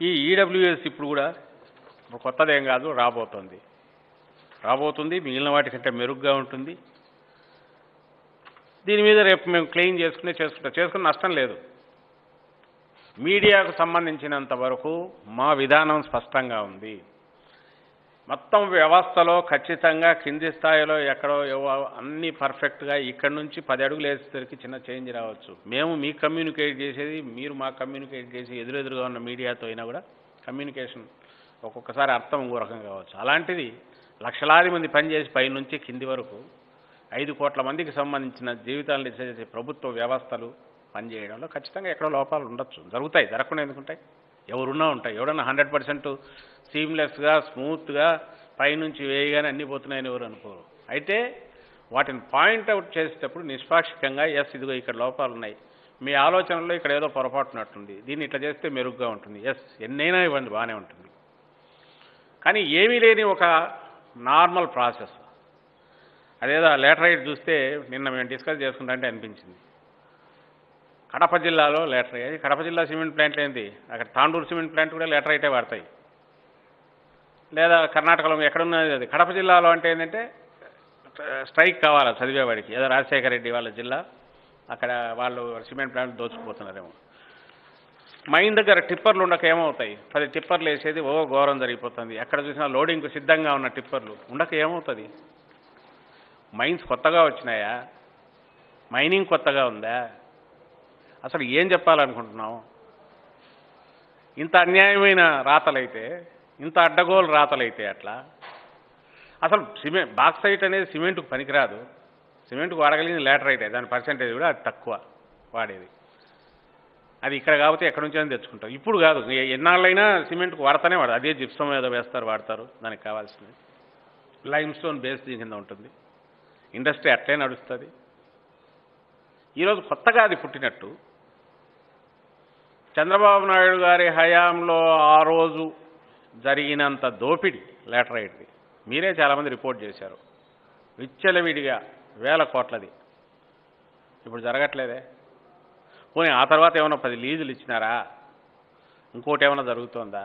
ఈ ఈడబ్ల్యూఎస్ ఇప్పుడు కూడా ఇప్పుడు కొత్తదేం కాదు రాబోతుంది రాబోతుంది మిగిలిన వాటికంటే మెరుగ్గా ఉంటుంది దీని మీద రేపు మేము క్లెయిమ్ చేసుకునే చేసుకుంటాం చేసుకుని నష్టం లేదు మీడియాకు సంబంధించినంత వరకు మా విధానం స్పష్టంగా ఉంది మొత్తం వ్యవస్థలో ఖచ్చితంగా కింది స్థాయిలో ఎక్కడో ఏవో అన్నీ పర్ఫెక్ట్గా ఇక్కడ నుంచి పది అడుగులు వేసేసరికి చిన్న చేంజ్ రావచ్చు మేము మీ కమ్యూనికేట్ చేసేది మీరు మా కమ్యూనికేట్ చేసి ఎదురెదురుగా ఉన్న మీడియాతో అయినా కూడా కమ్యూనికేషన్ ఒక్కొక్కసారి అర్థం ఇంకో రకం కావచ్చు అలాంటిది లక్షలాది మంది పనిచేసి పై నుంచి కింది వరకు ఐదు కోట్ల మందికి సంబంధించిన జీవితాలను చేసే ప్రభుత్వ వ్యవస్థలు పనిచేయడంలో ఖచ్చితంగా ఎక్కడో లోపాలు ఉండొచ్చు జరుగుతాయి జరగకుండా ఎందుకుంటాయి ఎవరున్నా ఉంటాయి ఎవడన్నా హండ్రెడ్ పర్సెంట్ సీమ్లెస్గా స్మూత్గా పైనుంచి వేయగానే అన్నీ పోతున్నాయని ఎవరు అనుకోరు అయితే వాటిని పాయింట్ అవుట్ చేసేటప్పుడు నిష్పాక్షికంగా ఎస్ ఇదిగో ఇక్కడ లోపాలు ఉన్నాయి మీ ఆలోచనలో ఇక్కడ ఏదో పొరపాటునట్టుంది దీన్ని ఇట్లా చేస్తే మెరుగ్గా ఉంటుంది ఎస్ ఎన్నైనా ఇవ్వండి బాగానే ఉంటుంది కానీ ఏమీ లేని ఒక నార్మల్ ప్రాసెస్ అదేదో లేటరైట్ చూస్తే నిన్న మేము డిస్కస్ చేసుకుంటే అనిపించింది కడప జిల్లాలో లేటర్ అయ్యాయి కడప జిల్లా సిమెంట్ ప్లాంట్లు ఏంటి అక్కడ తాండూరు సిమెంట్ ప్లాంట్ కూడా లేటర్ అయితే వాడతాయి లేదా కర్ణాటకలో ఎక్కడున్నది అది కడప జిల్లాలో అంటే ఏంటంటే స్ట్రైక్ కావాలి చదివేవాడికి ఏదో రాజశేఖర రెడ్డి వాళ్ళ జిల్లా అక్కడ వాళ్ళు సిమెంట్ ప్లాంట్ దోచుకుపోతున్నారేమో మైన్ దగ్గర టిప్పర్లు ఉండక ఏమవుతాయి పది టిప్పర్లు వేసేది ఓ ఘోరం జరిగిపోతుంది ఎక్కడ చూసినా లోడింగ్కు సిద్ధంగా ఉన్న టిప్పర్లు ఉండక ఏమవుతుంది మైన్స్ కొత్తగా వచ్చినాయా మైనింగ్ కొత్తగా ఉందా అసలు ఏం చెప్పాలనుకుంటున్నాం ఇంత అన్యాయమైన రాతలైతే ఇంత అడ్డగోలు రాతలైతే అట్లా అసలు సిమెంట్ బాక్సైట్ అనేది సిమెంట్కు పనికిరాదు సిమెంట్కు వాడగలిగిన లేటర్ అయితే దాని పర్సెంటేజ్ కూడా అది తక్కువ వాడేది అది ఇక్కడ కాబట్టి ఎక్కడి నుంచి అయినా తెచ్చుకుంటారు ఇప్పుడు కాదు ఎ- ఎన్నాళ్ళైనా సిమెంట్కు వాడతానే వాడదు అదే జిప్సం ఏదో వేస్తారు వాడతారు దానికి కావాల్సింది లైమ్ స్టోన్ బేస్ దీని కింద ఉంటుంది ఇండస్ట్రీ అట్లే నడుస్తుంది ఈరోజు కొత్తగా అది పుట్టినట్టు చంద్రబాబు నాయుడు గారి హయాంలో ఆ రోజు జరిగినంత దోపిడీ లేటరైట్ది మీరే చాలామంది రిపోర్ట్ చేశారు విచ్చలవిడిగా వేల కోట్లది ఇప్పుడు జరగట్లేదే పోనీ ఆ తర్వాత ఏమైనా పది లీజులు ఇచ్చినారా ఇంకోటి ఏమైనా జరుగుతోందా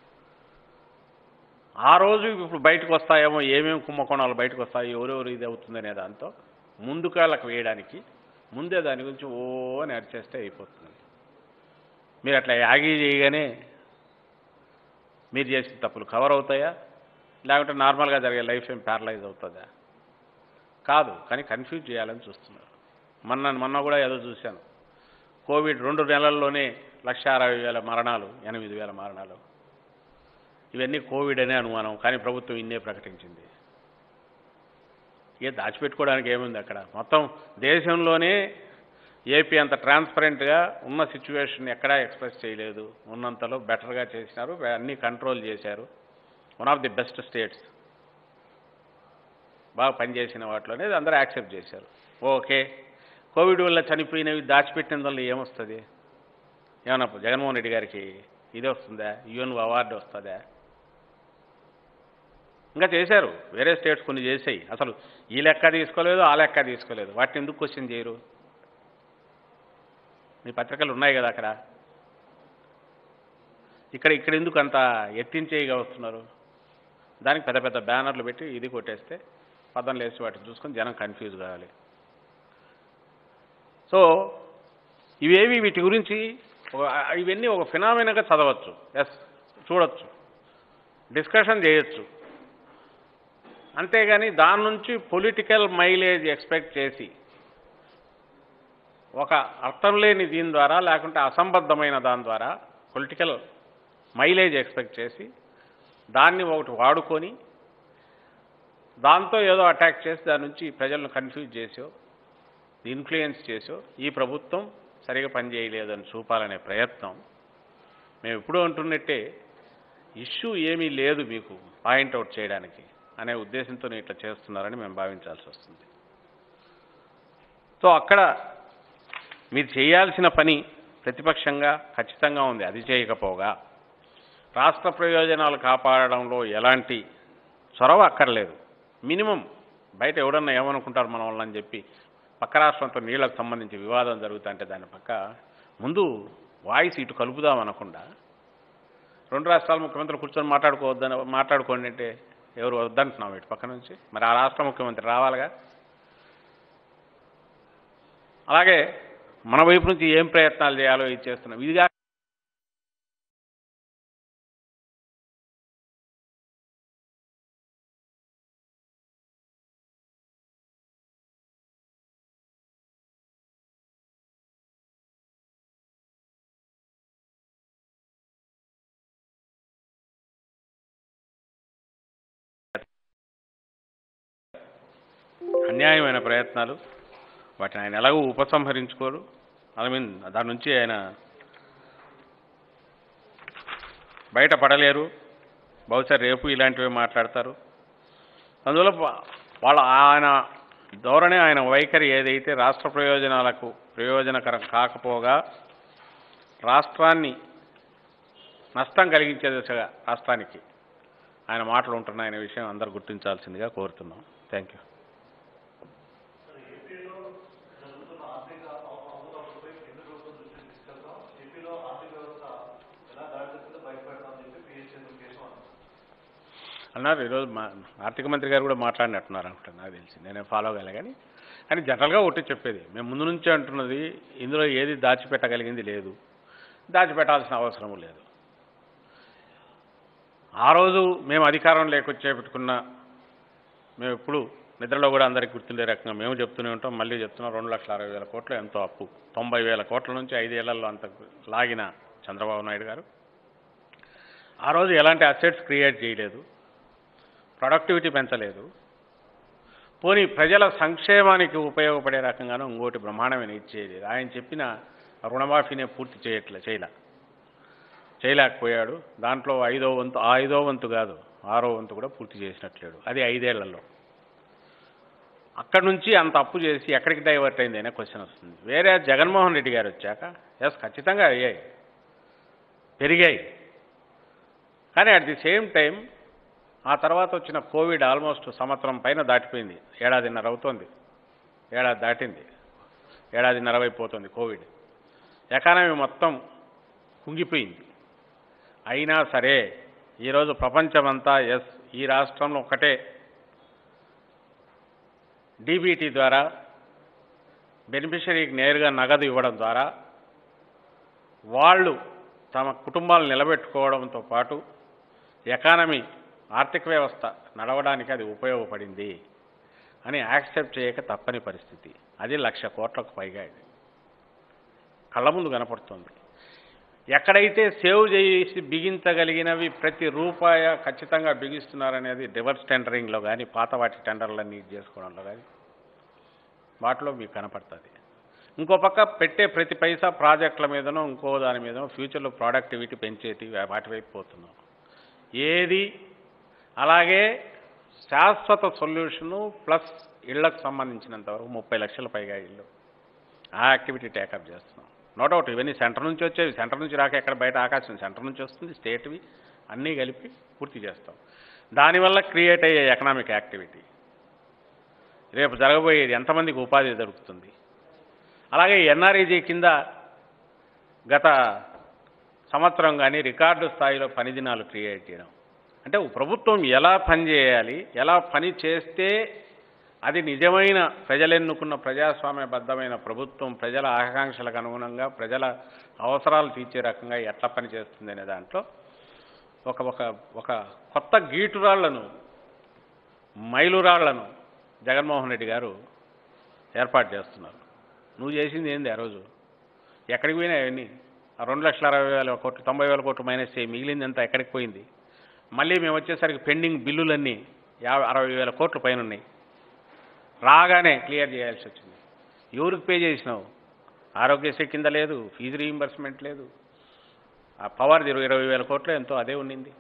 ఆ రోజు ఇప్పుడు బయటకు వస్తాయేమో ఏమేమి కుంభకోణాలు బయటకు వస్తాయి ఎవరెవరు ఇది అవుతుందనే దాంతో ముందు కాళ్ళకు వేయడానికి ముందే దాని గురించి ఓ అని అరిచేస్తే అయిపోతుంది మీరు అట్లా యాగి చేయగానే మీరు చేసిన తప్పులు కవర్ అవుతాయా లేకుంటే నార్మల్గా జరిగే లైఫ్ ఏం ప్యారలైజ్ అవుతుందా కాదు కానీ కన్ఫ్యూజ్ చేయాలని చూస్తున్నారు మొన్న మొన్న కూడా ఏదో చూశాను కోవిడ్ రెండు నెలల్లోనే లక్ష అరవై వేల మరణాలు ఎనిమిది వేల మరణాలు ఇవన్నీ కోవిడ్ అనే అనుమానం కానీ ప్రభుత్వం ఇన్నే ప్రకటించింది ఏ దాచిపెట్టుకోవడానికి ఏముంది అక్కడ మొత్తం దేశంలోనే ఏపీ అంత ట్రాన్స్పరెంట్గా ఉన్న సిచ్యువేషన్ ఎక్కడా ఎక్స్ప్రెస్ చేయలేదు ఉన్నంతలో బెటర్గా చేసినారు అన్నీ కంట్రోల్ చేశారు one of the best states బాగా పనిచేసిన వాటిలోనే అందరూ యాక్సెప్ట్ చేశారు ఓకే కోవిడ్ వల్ల చనిపోయినవి దాచిపెట్టిన వల్ల ఏమొస్తుంది ఏమన్నా జగన్మోహన్ రెడ్డి గారికి ఇది వస్తుందా యుఎన్ అవార్డు వస్తుందా ఇంకా చేశారు వేరే స్టేట్స్ కొన్ని చేసాయి అసలు ఈ లెక్క తీసుకోలేదు ఆ లెక్క తీసుకోలేదు వాటిని ఎందుకు క్వశ్చన్ చేయరు మీ పత్రికలు ఉన్నాయి కదా అక్కడ ఇక్కడ ఇక్కడ ఎందుకు అంత ఎత్తించేయగా వస్తున్నారు దానికి పెద్ద పెద్ద బ్యానర్లు పెట్టి ఇది కొట్టేస్తే పదం లేసి వాటిని చూసుకొని జనం కన్ఫ్యూజ్ కావాలి సో ఇవేవి వీటి గురించి ఒక- ఇవన్నీ ఒక ఫినామినగా చదవచ్చు ఎస్ చూడొచ్చు డిస్కషన్ చేయొచ్చు అంతేగాని దాని నుంచి పొలిటికల్ మైలేజ్ ఎక్స్పెక్ట్ చేసి ఒక అర్థం లేని దీని ద్వారా లేకుంటే అసంబద్ధమైన దాని ద్వారా పొలిటికల్ మైలేజ్ ఎక్స్పెక్ట్ చేసి దాన్ని ఒకటి వాడుకొని దాంతో ఏదో అటాక్ చేసి దాని నుంచి ప్రజలను కన్ఫ్యూజ్ చేసో ఇన్ఫ్లుయెన్స్ చేసో ఈ ప్రభుత్వం సరిగా పనిచేయలేదని చూపాలనే ప్రయత్నం మేము ఎప్పుడూ అంటున్నట్టే ఇష్యూ ఏమీ లేదు మీకు పాయింట్అవుట్ చేయడానికి అనే ఉద్దేశంతో ఇట్లా చేస్తున్నారని మేము భావించాల్సి వస్తుంది సో అక్కడ మీరు చేయాల్సిన పని ప్రతిపక్షంగా ఖచ్చితంగా ఉంది అది చేయకపోగా రాష్ట్ర ప్రయోజనాలు కాపాడడంలో ఎలాంటి చొరవ అక్కర్లేదు మినిమం బయట ఎవడన్నా ఏమనుకుంటారు మన వాళ్ళని చెప్పి పక్క రాష్ట్రంతో నీళ్లకు సంబంధించి వివాదం జరుగుతుంటే దాని పక్క ముందు వాయిస్ ఇటు కలుపుదాం అనకుండా రెండు రాష్ట్రాల ముఖ్యమంత్రులు కూర్చొని మాట్లాడుకోవద్దని మాట్లాడుకోండి అంటే ఎవరు వద్దంటున్నాం ఇటు పక్క నుంచి మరి ఆ రాష్ట్ర ముఖ్యమంత్రి రావాలిగా అలాగే మన వైపు నుంచి ఏం ప్రయత్నాలు చేయాలో ఇది చేస్తున్నాం ఇదిగా అన్యాయమైన ప్రయత్నాలు వాటిని ఆయన ఎలాగో ఉపసంహరించుకోరు ఐ మీన్ దాని నుంచి ఆయన బయటపడలేరు బహుశా రేపు ఇలాంటివి మాట్లాడతారు అందువల్ల వా- వాళ్ళ ఆయన ధోరణి ఆయన వైఖరి ఏదైతే రాష్ట్ర ప్రయోజనాలకు ప్రయోజనకరం కాకపోగా రాష్ట్రాన్ని నష్టం కలిగించే దిశగా రాష్ట్రానికి ఆయన మాటలు ఉంటున్నాయనే విషయం అందరూ గుర్తించాల్సిందిగా కోరుతున్నాం థ్యాంక్ యూ అన్నారు ఈరోజు మా ఆర్థిక మంత్రి గారు కూడా మాట్లాడినట్టున్నారు అనుకుంటా నాకు తెలిసి నేనే ఫాలో కాలే కానీ కానీ జనరల్గా ఒకటి చెప్పేది మేము ముందు నుంచే అంటున్నది ఇందులో ఏది దాచిపెట్టగలిగింది లేదు దాచిపెట్టాల్సిన అవసరం లేదు ఆ రోజు మేము అధికారం లేకొచ్చేపెట్టుకున్న మేము ఎప్పుడు నిద్రలో కూడా అందరికీ గుర్తుండే రకంగా మేము చెప్తూనే ఉంటాం మళ్ళీ చెప్తున్నాం రెండు లక్షల అరవై వేల కోట్లు ఎంతో అప్పు తొంభై వేల కోట్ల నుంచి ఐదేళ్లలో అంత లాగిన చంద్రబాబు నాయుడు గారు ఆ రోజు ఎలాంటి అసెట్స్ క్రియేట్ చేయలేదు ప్రొడక్టివిటీ పెంచలేదు పోనీ ప్రజల సంక్షేమానికి ఉపయోగపడే రకంగానూ ఇంకోటి బ్రహ్మాండమైన ఇచ్చేది ఆయన చెప్పిన రుణమాఫీనే పూర్తి చేయట్లే చేయలే చేయలేకపోయాడు దాంట్లో ఐదో వంతు ఆ ఐదో వంతు కాదు ఆరో వంతు కూడా పూర్తి చేసినట్లేడు అది ఐదేళ్లలో అక్కడి నుంచి అంత అప్పు చేసి ఎక్కడికి డైవర్ట్ అయింది అనే క్వశ్చన్ వస్తుంది వేరే జగన్మోహన్ రెడ్డి గారు వచ్చాక ఎస్ ఖచ్చితంగా అయ్యాయి పెరిగాయి కానీ అట్ ది సేమ్ టైం ఆ తర్వాత వచ్చిన కోవిడ్ ఆల్మోస్ట్ సంవత్సరం పైన దాటిపోయింది ఏడాదిన్నర అవుతోంది ఏడాది దాటింది ఏడాదిన్నర అయిపోతుంది కోవిడ్ ఎకానమీ మొత్తం కుంగిపోయింది అయినా సరే ఈరోజు ప్రపంచమంతా ఎస్ ఈ రాష్ట్రంలో ఒకటే డీబీటీ ద్వారా బెనిఫిషరీకి నేరుగా నగదు ఇవ్వడం ద్వారా వాళ్ళు తమ కుటుంబాలు నిలబెట్టుకోవడంతో పాటు ఎకానమీ ఆర్థిక వ్యవస్థ నడవడానికి అది ఉపయోగపడింది అని యాక్సెప్ట్ చేయక తప్పని పరిస్థితి అది లక్ష కోట్లకు పైగా ఇది కళ్ళ ముందు కనపడుతుంది ఎక్కడైతే సేవ్ చేసి బిగించగలిగినవి ప్రతి రూపాయ ఖచ్చితంగా బిగిస్తున్నారనేది రివర్స్ టెండరింగ్లో కానీ పాత వాటి టెండర్లన్నీ ఇది చేసుకోవడంలో కానీ వాటిలో మీకు కనపడుతుంది ఇంకో పక్క పెట్టే ప్రతి పైసా ప్రాజెక్టుల మీదనో ఇంకో దాని మీదనో ఫ్యూచర్లో ప్రొడక్టివిటీ పెంచేటి వాటి వైపు పోతున్నాం ఏది అలాగే శాశ్వత సొల్యూషను ప్లస్ ఇళ్లకు సంబంధించినంత వరకు ముప్పై లక్షల పైగా ఇళ్ళు ఆ యాక్టివిటీ టేకప్ చేస్తున్నాం నో డౌట్ ఇవన్నీ సెంటర్ నుంచి వచ్చేవి సెంటర్ నుంచి రాక ఎక్కడ బయట ఆకాశం సెంటర్ నుంచి వస్తుంది స్టేట్వి అన్నీ కలిపి పూర్తి చేస్తాం దానివల్ల క్రియేట్ అయ్యే ఎకనామిక్ యాక్టివిటీ రేపు జరగబోయేది ఎంతమందికి ఉపాధి దొరుకుతుంది అలాగే ఎన్ఆర్ఈజీ కింద గత సంవత్సరం కానీ రికార్డు స్థాయిలో పని దినాలు క్రియేట్ చేయడం అంటే ప్రభుత్వం ఎలా పని చేయాలి ఎలా పని చేస్తే అది నిజమైన ప్రజలెన్నుకున్న ప్రజాస్వామ్యబద్ధమైన ప్రభుత్వం ప్రజల ఆకాంక్షలకు అనుగుణంగా ప్రజల అవసరాలు తీర్చే రకంగా ఎట్లా పని చేస్తుంది అనే దాంట్లో ఒక ఒక ఒక కొత్త గీటురాళ్లను మైలురాళ్లను జగన్మోహన్ రెడ్డి గారు ఏర్పాటు చేస్తున్నారు నువ్వు చేసింది ఏంది ఆ రోజు ఎక్కడికి పోయినాయి అవన్నీ ఆ రెండు లక్షల అరవై వేల కోట్లు తొంభై వేల కోట్లు మైనస్ చేయి మిగిలింది అంతా ఎక్కడికి పోయింది మళ్ళీ మేము వచ్చేసరికి పెండింగ్ బిల్లులన్నీ యాభై అరవై వేల కోట్ల పైన ఉన్నాయి రాగానే క్లియర్ చేయాల్సి వచ్చింది ఎవరికి పే చేసినావు ఆరోగ్యశ్రీ కింద లేదు ఫీజు రీయింబర్స్మెంట్ లేదు ఆ పవర్ ఇరవై ఇరవై వేల కోట్లు ఎంతో అదే ఉండింది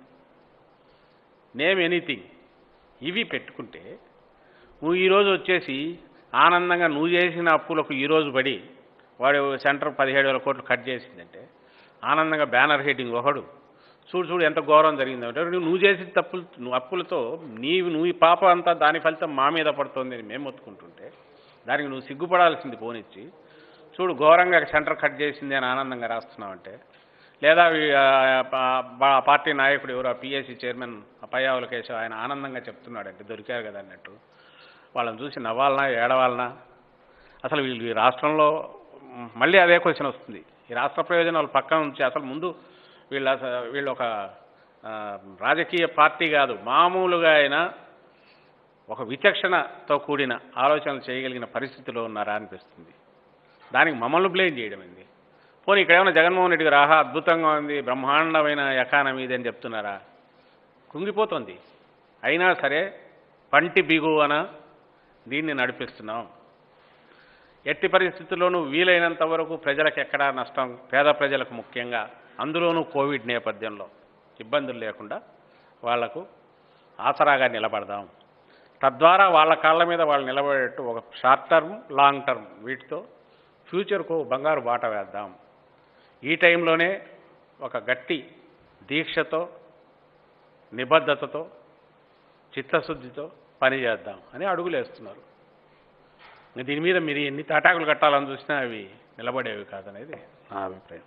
నేమ్ ఎనీథింగ్ ఇవి పెట్టుకుంటే నువ్వు ఈరోజు వచ్చేసి ఆనందంగా నువ్వు చేసిన అప్పులకు ఈరోజు పడి వాడు సెంటర్ పదిహేడు వేల కోట్లు కట్ చేసిందంటే ఆనందంగా బ్యానర్ హెడ్డింగ్ ఒకడు చూడు చూడు ఎంత ఘోరం జరిగిందంటే నువ్వు నువ్వు చేసిన తప్పులు నువ్వు అప్పులతో నీవు నువ్వు ఈ పాప అంతా దాని ఫలితం మా మీద పడుతుంది అని మేము మొత్తుకుంటుంటే దానికి నువ్వు సిగ్గుపడాల్సింది పోనిచ్చి చూడు ఘోరంగా సెంటర్ కట్ చేసింది అని ఆనందంగా రాస్తున్నావంటే లేదా ఈ, ఆ, పా- పా- పార్టీ నాయకుడు ఎవరు పిఎస్సి చైర్మన్ పయ్యావుల కేశవ్ ఆయన ఆనందంగా చెప్తున్నాడంటే దొరికారు కదా అన్నట్టు వాళ్ళని చూసి నవ్వాలనా ఏడవాలనా అసలు వీళ్ళు ఈ రాష్ట్రంలో మ్, మళ్ళీ అదే క్వశ్చన్ వస్తుంది ఈ రాష్ట్ర ప్రయోజనాలు పక్కన ఉంచి అసలు ముందు వీళ్ళ అస- వీళ్ళు ఒక ఆ, రాజకీయ పార్టీ కాదు మామూలుగా అయినా ఒక విచక్షణతో కూడిన ఆలోచనలు చేయగలిగిన పరిస్థితిలో ఉన్నారా అనిపిస్తుంది దానికి మమ్మల్ని బ్లేమ్ చేయడం ఏంది పోనీ ఇక్కడ ఏమైనా జగన్మోహన్ రెడ్డి గారు ఆహా అద్భుతంగా ఉంది బ్రహ్మాండమైన ఎకానమీ ఇది అని చెప్తున్నారా కృంగిపోతుంది అయినా సరే పంటి బిగువన దీన్ని నడిపిస్తున్నాం ఎట్టి పరిస్థితుల్లోనూ వీలైనంత వరకు ప్రజలకు ఎక్కడా నష్టం పేద ప్రజలకు ముఖ్యంగా అందులోనూ కోవిడ్ నేపథ్యంలో ఇబ్బందులు లేకుండా వాళ్లకు ఆసరాగా నిలబడదాం తద్వారా వాళ్ళ కాళ్ళ మీద వాళ్ళు నిలబడేట్టు ఒక షార్ట్ టర్మ్ లాంగ్ టర్మ్ వీటితో ఫ్యూచర్కు బంగారు బాట వేద్దాం ఈ టైంలోనే ఒక గట్టి దీక్షతో నిబద్ధతతో చిత్తశుద్ధితో పని చేద్దాం అని అడుగులేస్తున్నారు దీని మీద మీరు ఎన్ని తాటాకులు కట్టాలని చూసినా అవి నిలబడేవి కాదనేది నా అభిప్రాయం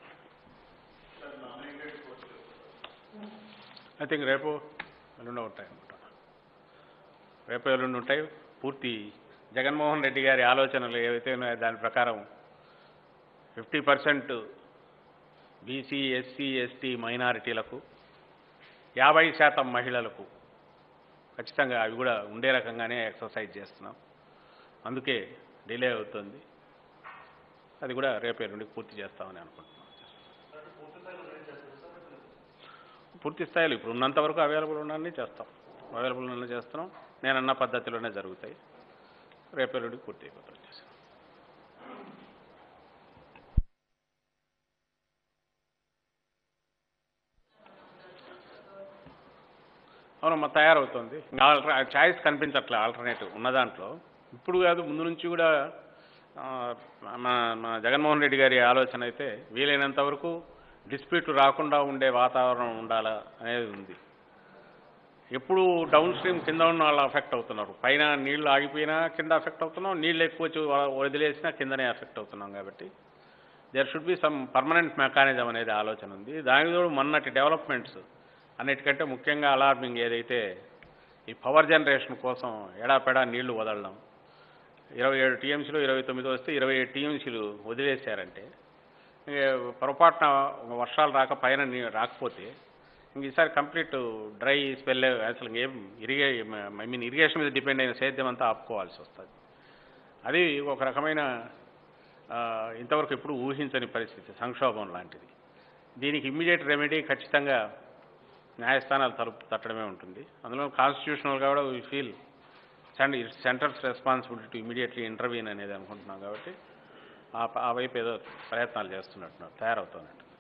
ఐ థింక్ రేపు ఎల్లుండి ఉంటాయి అనుకుంటా రేపు ఎల్లుండి ఉంటాయి పూర్తి జగన్మోహన్ రెడ్డి గారి ఆలోచనలు ఏవైతే ఉన్నాయో దాని ప్రకారం fifty percent BC SC ST మైనారిటీలకు యాభై శాతం మహిళలకు ఖచ్చితంగా అవి కూడా ఉండే రకంగానే ఎక్సర్సైజ్ చేస్తున్నాం అందుకే డిలే అవుతుంది అది కూడా రేపు ఎల్లుండి పూర్తి చేస్తామని అనుకుంటున్నాం పూర్తి స్థాయిలో ఇప్పుడు ఉన్నంత వరకు అవైలబుల్ ఉన్నన్ని చేస్తాం అవైలబుల్ ఉన్న చేస్తున్నాం నేను అన్న పద్ధతిలోనే జరుగుతాయి రేపు ఎల్లుండి పూర్తి అయిపోతాం చేస్తాం అవునమ్మా తయారవుతుంది ఆల్టర్ ఛాయిస్ కనిపించట్లే ఆల్టర్నేటివ్ ఉన్న దాంట్లో ఇప్పుడు కాదు ముందు నుంచి కూడా ఆ, మన మన జగన్మోహన్ రెడ్డి గారి ఆలోచన అయితే వీలైనంత వరకు డిస్ప్యూట్ రాకుండా ఉండే వాతావరణం ఉండాలా అనేది ఉంది ఎప్పుడు డౌన్ స్ట్రీమ్ కింద ఉన్న వాళ్ళు అఫెక్ట్ అవుతున్నారు పైన నీళ్లు ఆగిపోయినా కింద అఫెక్ట్ అవుతున్నాం నీళ్ళు ఎక్కువ వచ్చి వ- వదిలేసినా కిందనే అఫెక్ట్ అవుతున్నాం కాబట్టి there should be some permanent mechanism అనేది ఆలోచన ఉంది దానికి తోడు మొన్నటి డెవలప్మెంట్స్ అన్నిటికంటే ముఖ్యంగా అలార్మింగ్ ఏదైతే ఈ పవర్ జనరేషన్ కోసం ఎడాపెడా నీళ్లు వదలడం ఇరవై ఏడు టీఎంసీలు ఇరవై తొమ్మిది వస్తే ఇరవై ఏడు టీఎంసీలు వదిలేశారంటే ఇంక పొరపాటున వర్షాలు రాక పైన నీ- రాకపోతే ఇంక ఈసారి కంప్లీట్ డ్రై స్పెల్ అసలు ఏం ఇరిగే ఐ మీన్ ఇరిగేషన్ మీద డిపెండ్ అయిన సేద్యం అంతా ఆపుకోవాల్సి వస్తుంది అది ఒక రకమైన ఆ, ఇంతవరకు ఎప్పుడు ఊహించని పరిస్థితి సంక్షోభం లాంటిది దీనికి ఇమ్మీడియట్ రెమెడీ ఖచ్చితంగా న్యాయస్థానాలు తలుపు తట్టడమే ఉంటుంది అందులో కాన్స్టిట్యూషనల్గా కూడా we feel and it's centre's responsibility to immediately intervene అనేది అనుకుంటున్నాం కాబట్టి ఆ ప- ఆ వైపు ఏదో ప్రయత్నాలు చేస్తున్నట్టున్నారు తయారవుతున్నట్టు